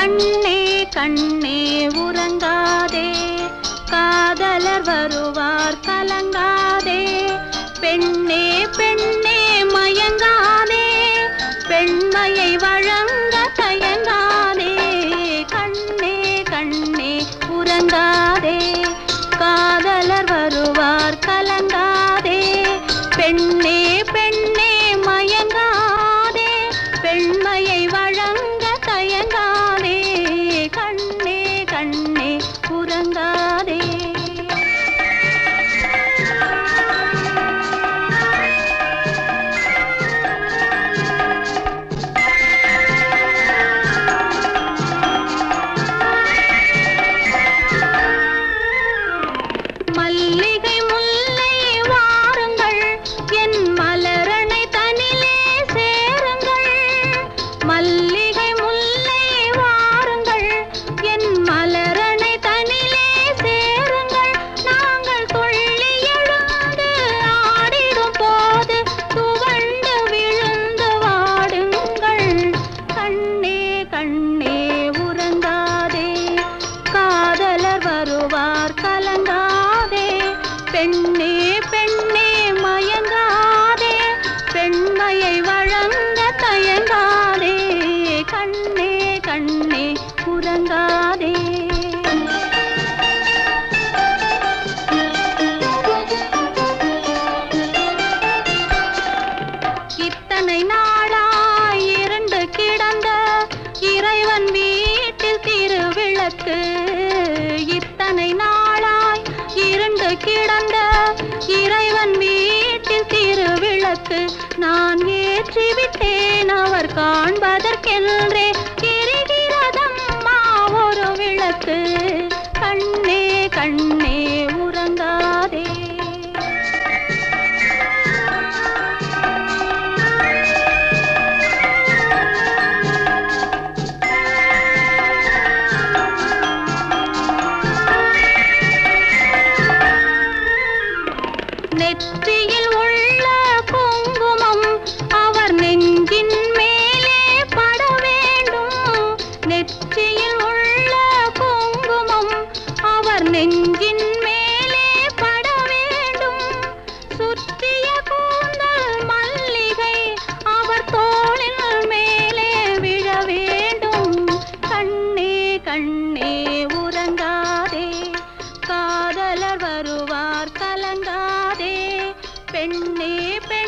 கண்ணே கண்ணே உறங்காதே காதலர் வருவார் கலங்காதே பெண்ணே பெண்ணே மயங்காதே பெண்மையை வழங்க தயங்காதே கண்ணே கண்ணே உறங்காதே காதலர் வருவார் கலங்காதே பெண்ணே பெண்ணே மயங்காதே பெண்மையை வழங்க தயங்காதே கண்ணே கண்ணே உறங்காதே மல்லிகை முல்லை வாருங்கள் என் மலரணை தனிலே சேருங்கள் மல்லிகை முல்லை வாருங்கள் என் மலரணை தனிலே சேருங்கள் நாங்கள் துள்ளி எழுந்து ஆடிடும் போது துவண்டு விழுந்து வாடுங்கள் கண்ணே கண்ணே உறங்காதே காதலர் வருவார் கலங்காதே பெண்ணே பெண்ணே மயங்காதே பெண்மையை வழங்க தயங்காதே கண்ணே கண்ணே உறங்காதே இத்தனை நாளாய் இரண்டு கிடந்த இறைவன் வீட்டில் திருவிளக்கு இத்தனை நாளாய் இரண்டு கிடந்த இறைவன் வீட்டில் திருவிளக்கு நான் ஏற்றிவிட்டேன் அவர் காண்பதற்கென்றே எரிகிறதம்மா ஒரு விளக்கு கண்ணே கண்ணே உறங்காதே நெற்றியில் உள்ள குங்குமம் அவர் நெஞ்சின் மேலே பட வேண்டும் நெற்றியில் உள்ள குங்குமம் அவர் நெஞ்சின் மேலே பட வேண்டும் சுற்றிய கூந்தல் மல்லிகை அவர் தோளின் மேலே விழ வேண்டும் கண்ணே கண்ணே உறங்காதே காதலர் வருவார் கலங்காதே பெண்ணே பெண்ணே